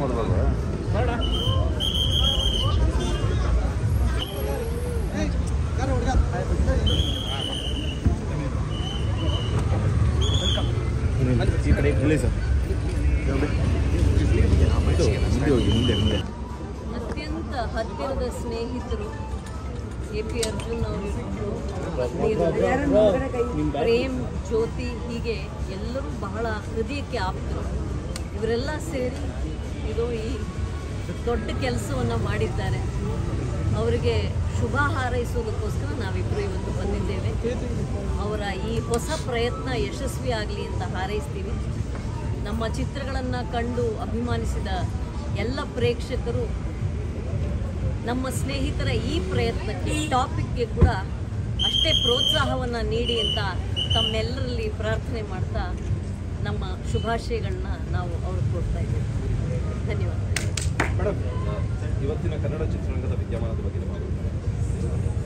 ಮಾಡ್ದಲ್ವಾ ಈ ಕಡೆ ಹೇಳಿ ಸರ್ ಮುಂದೆ ಹೋಗಿ ಮುಂದೆ ಮುಂದೆ ಅತ್ಯಂತ ಹತ್ತಿರದ ಸ್ನೇಹಿತರು ಎ ಪಿ ಅರ್ಜುನ್ ಅವರಿಬ್ಬರು ಪ್ರೇಮ್ ಜ್ಯೋತಿ ಹೀಗೆ ಎಲ್ಲರೂ ಬಹಳ ಹೃದಯಕ್ಕೆ ಆಪ್ತರು ಇವರೆಲ್ಲ ಸೇರಿ ಇದು ಈ ದೊಡ್ಡ ಕೆಲಸವನ್ನು ಮಾಡಿದ್ದಾರೆ ಅವರಿಗೆ ಶುಭ ಹಾರೈಸೋದಕ್ಕೋಸ್ಕರ ನಾವಿಬ್ಬರು ಇವತ್ತು ಬಂದಿದ್ದೇವೆ ಅವರ ಈ ಹೊಸ ಪ್ರಯತ್ನ ಯಶಸ್ವಿ ಆಗಲಿ ಅಂತ ಹಾರೈಸ್ತೀವಿ ನಮ್ಮ ಚಿತ್ರಗಳನ್ನು ಕಂಡು ಅಭಿಮಾನಿಸಿದ ಎಲ್ಲ ಪ್ರೇಕ್ಷಕರು ನಮ್ಮ ಸ್ನೇಹಿತರ ಈ ಪ್ರಯತ್ನಕ್ಕೆ ಟಾಪಿಕ್ಗೆ ಕೂಡ ಅಷ್ಟೇ ಪ್ರೋತ್ಸಾಹವನ್ನು ನೀಡಿ ಅಂತ ತಮ್ಮೆಲ್ಲರಲ್ಲಿ ಪ್ರಾರ್ಥನೆ ಮಾಡ್ತಾ ನಮ್ಮ ಶುಭಾಶಯಗಳನ್ನ ನಾವು ಅವ್ರಿಗೆ ಕೊಡ್ತಾ ಇದ್ದೀವಿ ಧನ್ಯವಾದ ಮೇಡಮ್ ಇವತ್ತಿನ ಕನ್ನಡ ಚಿತ್ರರಂಗದ ವಿದ್ಯಮಾನದ ಬಗ್ಗೆ ನಿಮ್ಮ ಅಭಿಪ್ರಾಯ